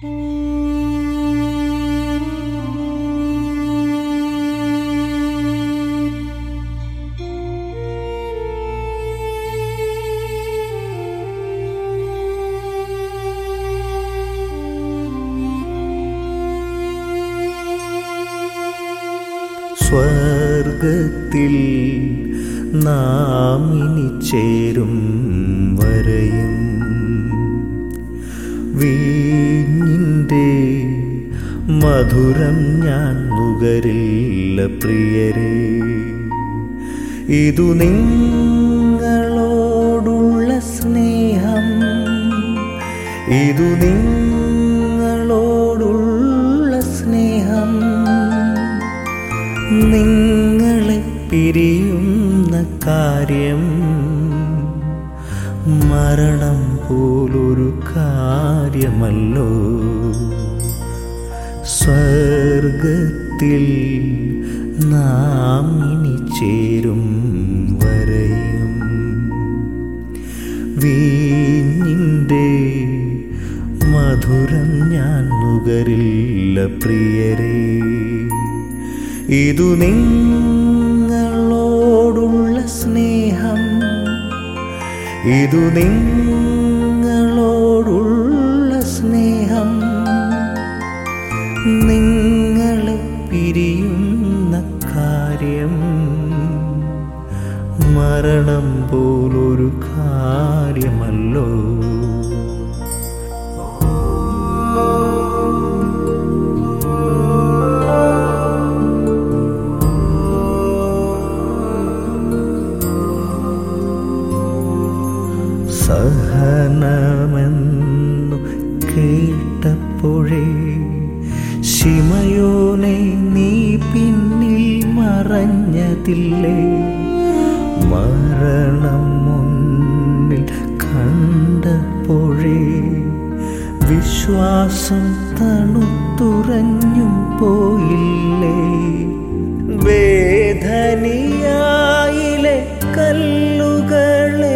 സ്വർഗത്തിൽ നാം ഇനി ചേരും വരെയും വീഞ്ഞിൻ്റെ മധുരം ഞാൻ നുകരില്ല പ്രിയരെ ഇതു നിങ്ങളോടുള്ള സ്നേഹം ഇതു നിങ്ങളോടുള്ള സ്നേഹം നിങ്ങളെ പിരിയുന്ന കാര്യം മരണം പോലൊരു കാര്യമല്ലോ സ്വർഗത്തിൽ നാം ഇനി ചേരും വരെയും വീഞ്ഞിൻ്റെ മധുരം ഞാൻ നുകരില്ല പ്രിയരേ ഇതു നിങ്ങളോടുള്ള സ്നേഹം ഇതു നിങ്ങളോടുള്ള സ്നേഹം നിങ്ങളെ പിരിയുന്ന കാര്യം മരണം പോലൊരു കാര്യമല്ലോ സഹനമെന്നു കേട്ടപ്പോഴേ ശിമയോനെ നീ പിന്നിൽ മറഞ്ഞതില്ലേ മരണം മുന്നിൽ കണ്ടപ്പോഴേ വിശ്വാസം തണുത്തുറഞ്ഞു പോയില്ലേ വേദനിയായിലെ കല്ലുകളെ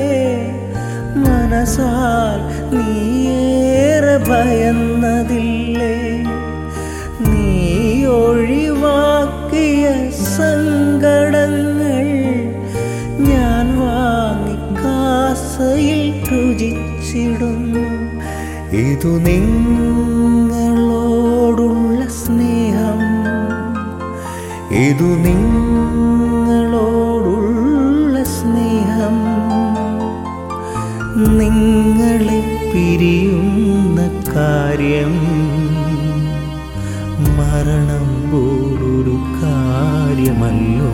മനസാൽ നീയേറെ ഭയന്നതില്ലേ നീ ഒഴിവാക്കിയ സങ്കടങ്ങൾ ഞാൻ വാങ്ങി കാസയിൽ രുചിച്ചിടുന്നു ഇതു നിങ്ങളോടുള്ള സ്നേഹം ഇതു നിങ്ങളോടുള്ള സ്നേഹം നിങ്ങളെ പിരിയുന്ന കാര്യം മരണം പോലൊരു കാര്യമല്ലോ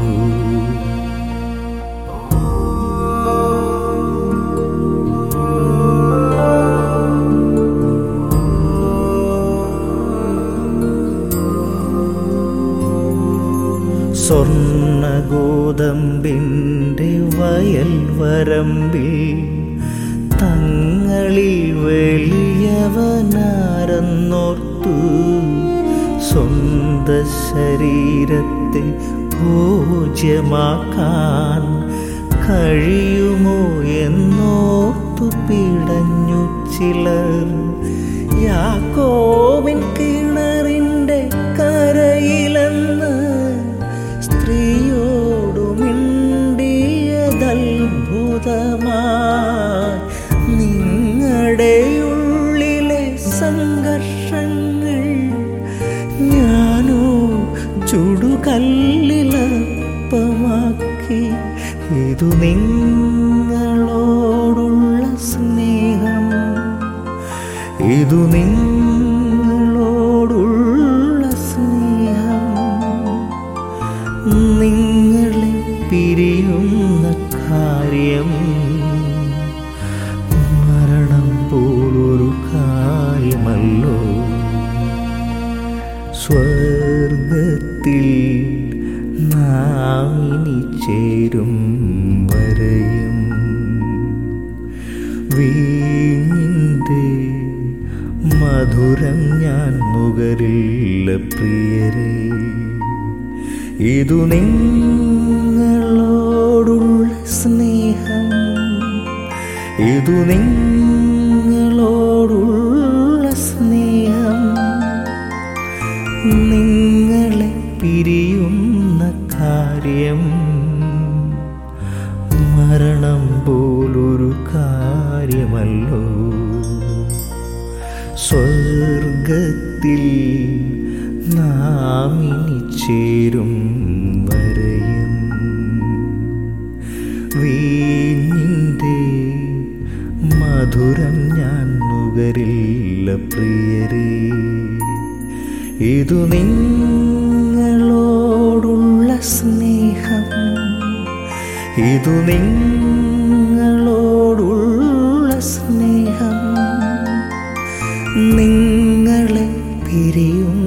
സ്വർണഗോതമ്പിൻ്റെ വയൽ വരമ്പിൽ തങ്ങളിൽ വലിയവനാരെന്നോർത്തു സ്വന്ത ശരീരത്തെ പൂജ്യമാക്കാൻ കഴിയുമോ എന്നോർത്തു പിടഞ്ഞു ചിലർ യാക്കോവിൻ കിണറിൻ്റെ കരയിലെന്ന് സ്ത്രീയോടു മിണ്ടിയതത്ഭുതമായി നിങ്ങളുടെ ഉള്ളിലെ സംഘർഷങ്ങൾ ഞാനോ ചുടുകല്ലിലപ്പമാക്കി ഇതു നിങ്ങളോടുള്ള സ്നേഹം ഇതു നിങ്ങളോടുള്ള സ്നേഹം നിങ്ങളെ പിരിയുന്ന കാര്യം മരണം പോലൊരു കാര്യമല്ലോ സ്വർഗത്തിൽ നാം ഇനി ചേരും വരെയും വീഞ്ഞിൻ്റെ മധുരം ഞാൻ നുകരില്ല പ്രിയരേ ഇതു നിങ്ങളോടുള്ള സ്നേഹം ഇതു നിങ്ങളോടുള്ള സ്നേഹം സ്വർഗത്തിൽ നാം ഇനി ചേരും വരെയും വീഞ്ഞിൻ്റെ മധുരം ഞാൻ നുകരില്ല പ്രിയരേ ഇതു നിങ്ങളോടുള്ള സ്നേഹം ഇതു നിങ്ങളോടുള്ള സ്നേഹം നിങ്ങളെ പിരിയും